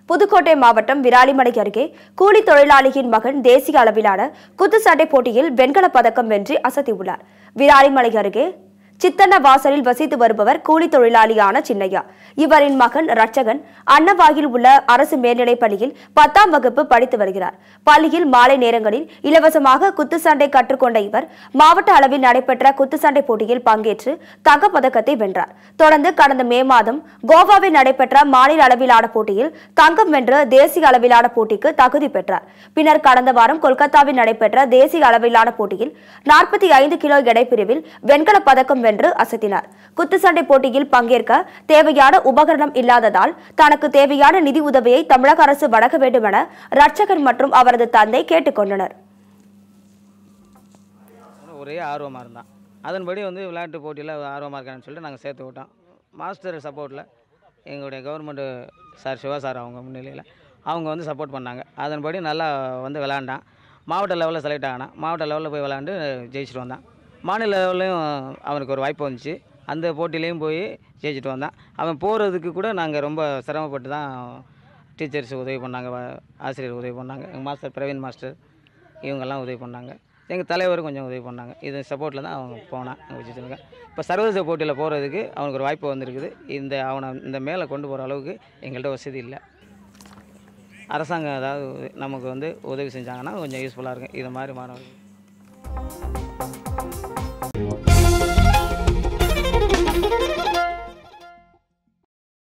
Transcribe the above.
புதுக்கோட்டை மாவட்டம் விராலிமலை அருகே கூலி தொழிலாளியின் மகன் தேசிய அளவிலான குத்துச்சண்டை போட்டியில் வெண்கலப் பதக்கம் வென்று அசத்தியுள்ளார் விராலிமலை அருகே சித்தன்ன வாசலில் வசித்து வருபவர் கூலி தொழிலாளியான சின்னையா இவரின் மகன் ரட்சகன் அன்னவாயில் உள்ள அரசு மேல்நிலைப் பள்ளியில் பத்தாம் வகுப்பு படித்து வருகிறார் பள்ளியில் மாலை நேரங்களில் இலவசமாக குத்துச்சண்டை கற்றுக்கொண்ட இவர் மாவட்ட அளவில் நடைபெற்ற குத்துச்சண்டை போட்டியில் பங்கேற்று தங்கப் பதக்கத்தை வென்றார் தொடர்ந்து கடந்த மே மாதம் கோவாவில் நடைபெற்ற மாநில அளவிலான போட்டியில் தங்கம் வென்று தேசிய அளவிலான போட்டிக்கு தகுதி பெற்றார் பின்னர் கடந்த வாரம் கொல்கத்தாவில் நடைபெற்ற தேசிய அளவிலான போட்டியில் நாற்பத்தி ஐந்து கிலோ எடை பிரிவில் வெண்கலப் பதக்கம் வென்று அசத்தினார் குத்துச்சண்டை போட்டியில் பங்கேற்க தேவையான உபகரணம் இல்லாததால் தனக்கு தேவையான நிதி உதவியை தமிழக அரசு வழங்க வேண்டுமென ரட்சகன் மற்றும் அவரது தந்தை கேட்டுக்கொண்டனர் ஒரே ஆர்வமாக இருந்தான் அதன்படி வந்து விளையாட்டு போட்டியில் ஆர்வமாக இருக்கான்னு சொல்லிட்டு நாங்கள் சேர்த்து விட்டோம் மாஸ்டர் சப்போர்ட்டில் எங்களுடைய கவர்மெண்ட்டு சார் சிவா சார் அவங்க முன்னிலையில் அவங்க வந்து சப்போர்ட் பண்ணாங்க அதன்படி நல்லா வந்து விளாண்டான் மாவட்ட லெவலில் செலக்ட் ஆகினான் மாவட்ட லெவலில் போய் விளாண்டு ஜெயிச்சுட்டு வந்தான் மாநில லெவல்லையும் அவனுக்கு ஒரு வாய்ப்பு வந்துச்சு அந்த போட்டியிலையும் போய் ஜெயிச்சுட்டு வந்தான் அவன் போகிறதுக்கு கூட நாங்கள் ரொம்ப சிரமப்பட்டு தான் டீச்சர்ஸ் உதவி பண்ணாங்க வ- ஆசிரியர் உதவி பண்ணாங்க எங்கள் மாஸ்டர் பிரவீன் மாஸ்டர் இவங்கெல்லாம் உதவி பண்ணாங்க எங்கள் தலைவரும் கொஞ்சம் உதவி பண்ணாங்க இது சப்போர்ட்டில் தான் அவங்க போனான் வச்சுருக்கேன் இப்போ சர்வதேச போட்டியில் போகிறதுக்கு அவனுக்கு ஒரு வாய்ப்பு வந்திருக்குது இந்த அவனை இந்த மேலே கொண்டு போகிற அளவுக்கு எங்கள்கிட்ட வசதி இல்லை அரசாங்கம் ஏதாவது நமக்கு வந்து உதவி செஞ்சாங்கன்னா கொஞ்சம் யூஸ்ஃபுல்லாக இருக்கும் இது மாதிரி மாணவர்கள்